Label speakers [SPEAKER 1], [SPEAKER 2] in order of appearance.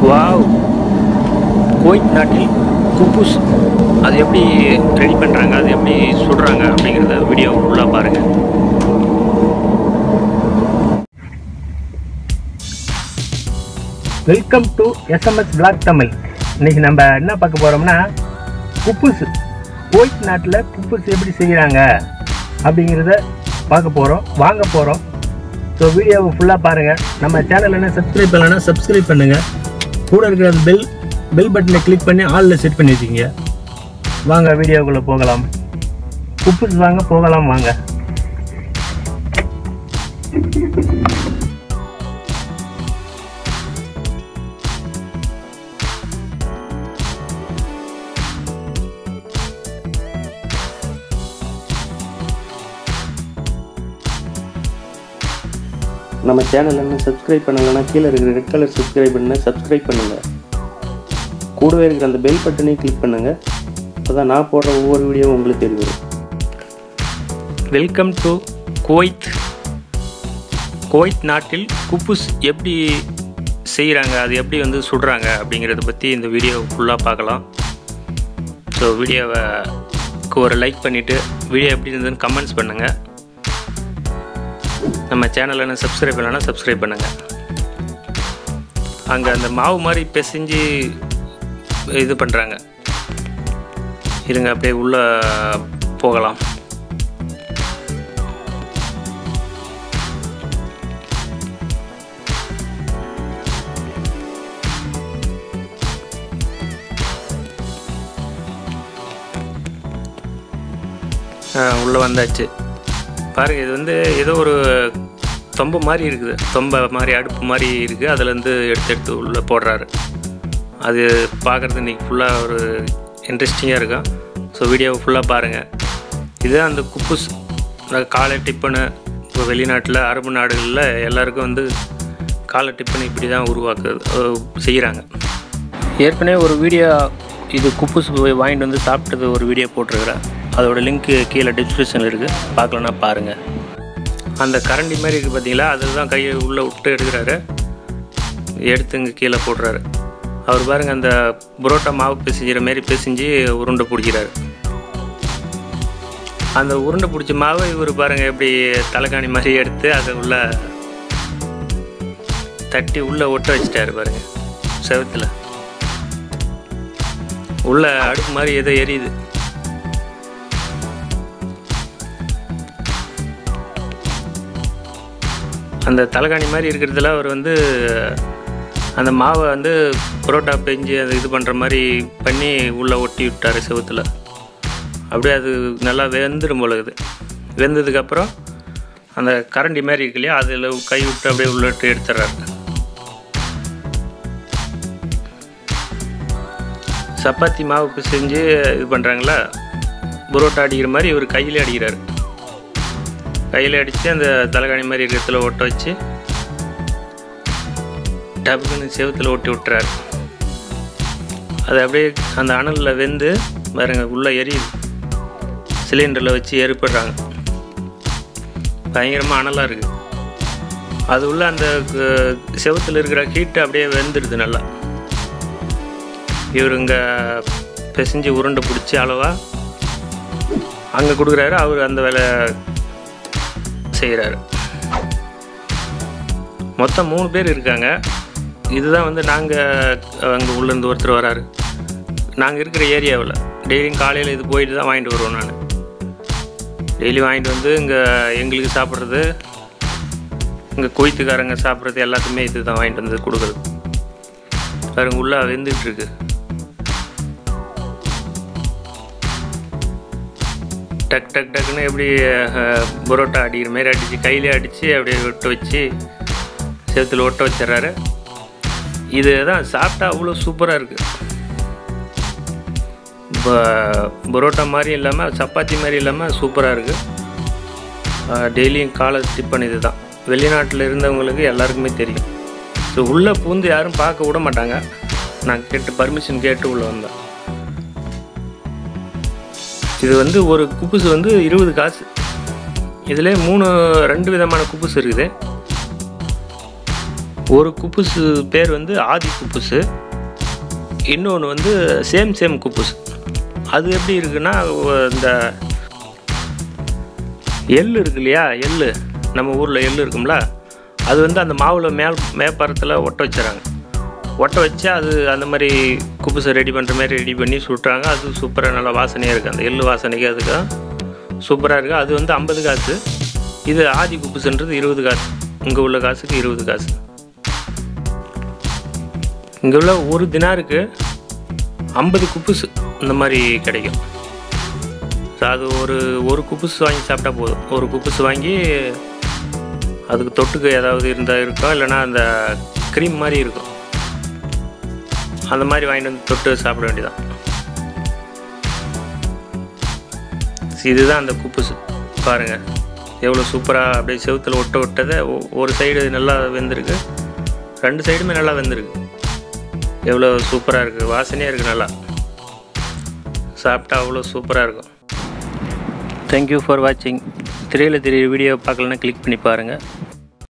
[SPEAKER 1] wow Kuwait நாட்டில் குப்புஸ் அது எப்படி ரெடி பண்ணுறாங்க அது எப்படி சுடுறாங்க அப்படிங்கிறத வீடியோ ஃபுல்லாக பாருங்கள்
[SPEAKER 2] welcome to SMS blog Tamil இன்னைக்கு நம்ம என்ன பார்க்க போறோம்னா குப்புஸ் குவைத் நாட்டில் குப்புஸ் எப்படி செய்கிறாங்க அப்படிங்கிறத பார்க்க போகிறோம் வாங்க போகிறோம் ஸோ வீடியோவை ஃபுல்லாக பாருங்கள் நம்ம சேனல் என்ன சப்ஸ்கிரைப் பண்ணலைன்னா சப்ஸ்கிரைப் பண்ணுங்கள் கூட இருக்கிற அந்த பெல் பெல் பட்டனை கிளிக் பண்ணி ஆலில் செட் பண்ணி வச்சுக்கோங்க வாங்க வீடியோக்குள்ளே போகலாம் குப்புஸ் வாங்க போகலாம் வாங்க
[SPEAKER 1] நம்ம சேனல் என்ன சப்ஸ்கிரைப் பண்ணலைன்னா கீழே இருக்கிற ரெட் கலர் சப்ஸ்கிரைப் பண்ண சப்ஸ்கிரைப் பண்ணுங்கள் கூடவே இருக்கிற அந்த பெல் பட்டனையும் கிளிக் பண்ணுங்கள் அப்போ தான் நான் போடுற ஒவ்வொரு வீடியோவும் உங்களுக்கு தெரியும் வெல்கம் டு குவைத் குவைத் நாட்டில் குப்புஸ் எப்படி செய்கிறாங்க அது எப்படி வந்து சுடுறாங்க அப்படிங்கிறத பற்றி இந்த வீடியோ ஃபுல்லாக பார்க்கலாம் ஸோ வீடியோவுக்கு ஒரு லைக் பண்ணிவிட்டு வீடியோ எப்படி இருந்ததுன்னு கமெண்ட்ஸ் பண்ணுங்கள் நம்ம சேனலை என்ன சப்ஸ்கிரைப் பண்ணலன்னா சப்ஸ்கிரைப் பண்ணுங்கள் அங்கே அந்த மாவு மாதிரி பிசைஞ்சு இது பண்ணுறாங்க இருங்க அப்படியே உள்ளே போகலாம் உள்ளே வந்தாச்சு பாருங்கள் இது வந்து ஏதோ ஒரு தொம்பை மாதிரி இருக்குது தொம்பை மாதிரி அடுப்பு மாதிரி இருக்குது அதுலேருந்து எடுத்து எடுத்து உள்ளே போடுறாரு அது பார்க்குறது இன்றைக்கி ஃபுல்லாக ஒரு இன்ட்ரெஸ்டிங்காக இருக்கும் ஸோ வீடியோவை ஃபுல்லாக பாருங்கள் இதுதான் அந்த குப்புஸ் இந்த காலை டிப்பனு இப்போ வெளிநாட்டில் அரபு நாடுகளில் எல்லாருக்கும் வந்து காலை டிப்பன் இப்படி தான் உருவாக்குது செய்கிறாங்க ஏற்கனவே ஒரு வீடியோ இது குப்புஸ் போய் வாங்கிட்டு வந்து சாப்பிட்டது ஒரு வீடியோ போட்டிருக்கிறேன் அதோட லிங்க்கு கீழே டிஸ்கிரிப்ஷனில் இருக்குது பார்க்கலன்னா பாருங்கள் அந்த கரண்டி மாதிரி இருக்குது பார்த்தீங்களா அதுதான் கையை உள்ளே விட்டு எடுக்கிறாரு எடுத்து இங்கே கீழே போடுறாரு அவர் பாருங்கள் அந்த புரோட்டா மாவு பிசைஞ்சிற மாரி பிசைஞ்சு உருண்டை பிடிக்கிறாரு அந்த உருண்டை பிடிச்ச மாவை இவர் பாருங்கள் எப்படி தலைகாணி மாதிரி எடுத்து அதை உள்ள தட்டி உள்ளே ஒட்ட வச்சிட்டாரு பாருங்கள் செவத்தில் உள்ள அடுப்பு மாதிரி ஏதோ எரியுது அந்த தலைகாணி மாதிரி இருக்கிறதுல அவர் வந்து அந்த மாவை வந்து புரோட்டா பெஞ்சு அதை இது பண்ணுற மாதிரி பண்ணி உள்ளே ஒட்டி விட்டார் செவுத்தில் அப்படியே அது நல்லா வெந்துடும் போல இருக்குது வெந்ததுக்கப்புறம் அந்த கரண்டி மாதிரி இருக்கு இல்லையா அதில் கை விட்டு அப்படியே உள்ளிட்டு எடுத்துட்றாரு சப்பாத்தி மாவுக்கு செஞ்சு இது பண்ணுறாங்களா புரோட்டா அடிக்கிற மாதிரி இவர் கையிலே அடிக்கிறாரு கையில் அடித்து அந்த தலைகாணி மாதிரி இருக்கிறதுல ஒட்ட வச்சு டப்புன்னு செவத்தில் ஒட்டி விட்டுறாரு அது அப்படியே அந்த அனலில் வெந்து பாருங்க உள்ளே எரியுது சிலிண்டரில் வச்சு எரிப்படுறாங்க பயங்கரமாக அனலாக இருக்குது அது உள்ள அந்த செவத்தில் இருக்கிற ஹீட்டு அப்படியே வெந்துடுது நல்லா இவர் இங்கே பிசைஞ்சு உருண்டை பிடிச்சி அளவாக அங்கே கொடுக்குறாரு அவர் அந்த வேலை செய்கிறாரு மொத்தம் மூணு பேர் இருக்காங்க இதுதான் வந்து நாங்கள் அங்கே உள்ளேருந்து ஒருத்தர் வராரு நாங்கள் இருக்கிற ஏரியாவில் டெய்லியும் காலையில் இது போயிட்டு தான் வாங்கிட்டு வருவோம் நான் டெய்லி வாங்கிட்டு வந்து இங்கே எங்களுக்கு சாப்பிட்றது இங்கே கொய்த்துக்காரங்க சாப்பிட்றது எல்லாத்துக்குமே இது தான் வாங்கிட்டு வந்து கொடுக்குறது பாருங்க உள்ளே வெந்துட்டு இருக்கு டக் டக் டக்குன்னு எப்படி புரோட்டா அடிக்கிற மாதிரி அடித்து கையிலே அடித்து அப்படியே ஒட்ட வச்சு சேத்துல ஒட்ட வச்சிட்றாரு இது தான் சாப்பிட்டா அவ்வளோ சூப்பராக இருக்குது இப்போ புரோட்டா மாதிரி இல்லாமல் சப்பாத்தி மாதிரி இல்லாமல் சூப்பராக இருக்குது டெய்லியும் காலை டிப்பன் இது தான் வெளிநாட்டில் இருந்தவங்களுக்கு எல்லாருக்குமே தெரியும் ஸோ உள்ளே பூந்து யாரும் பார்க்க விட மாட்டாங்க நான் கேட்டு பர்மிஷன் கேட்டு உள்ளே வந்தேன் இது வந்து ஒரு குப்புஸ் வந்து இருபது காசு இதில் மூணு ரெண்டு விதமான குப்புஸ் இருக்குது ஒரு குப்புசு பேர் வந்து ஆதி குப்புசு இன்னொன்று வந்து சேம் சேம் குப்புஸ் அது எப்படி இருக்குன்னா ஒ- இந்த எள் இருக்கு இல்லையா எள் நம்ம ஊரில் எள் இருக்கும்ல அது வந்து அந்த மாவில் மேல் மேப்பரத்தில் ஒட்ட வச்சுறாங்க ஒட்ட வச்சு அது அந்த மாதிரி குப்புசை ரெடி பண்ணுற மாதிரி ரெடி பண்ணி சுட்டுறாங்க அது சூப்பராக நல்லா வாசனையாக இருக்குது அந்த எள் வாசனைக்கு அதுக்கு சூப்பராக இருக்குது அது வந்து ஐம்பது காசு இது ஆதி குப்புசுன்றது இருபது காசு இங்கே உள்ள காசுக்கு இருபது காசு இங்கே உள்ள ஒரு தினாருக்கு ஐம்பது குப்புஸ் இந்த மாதிரி கிடைக்கும் ஸோ அது ஒரு ஒரு குப்புஸ் வாங்கி சாப்பிட்டா போதும் ஒரு குப்புஸ் வாங்கி அதுக்கு தொட்டுக்கு ஏதாவது இருந்தால் இருக்கும் இல்லைன்னா அந்த க்ரீம் மாதிரி இருக்கும் அந்த மாதிரி வாங்கிட்டு வந்து தொட்டு சாப்பிட வேண்டியதான் இதுதான் அந்த குப்புஸ் பாருங்கள் எவ்வளோ சூப்பராக அப்படியே செவுத்துல ஒட்ட ஒட்டதை ஒ- ஒரு சைடு நல்லா வெந்திருக்கு ரெண்டு சைடுமே நல்லா வெந்திருக்கு எவ்வளோ சூப்பராக இருக்குது வாசனையாக இருக்குது நல்லா சாப்பிட்டா அவ்வளோ சூப்பராக இருக்கும் தேங்க்யூ ஃபார் வாட்சிங் திரையில் தெரிய வீடியோ பார்க்கலன்னா கிளிக் பண்ணி பாருங்கள்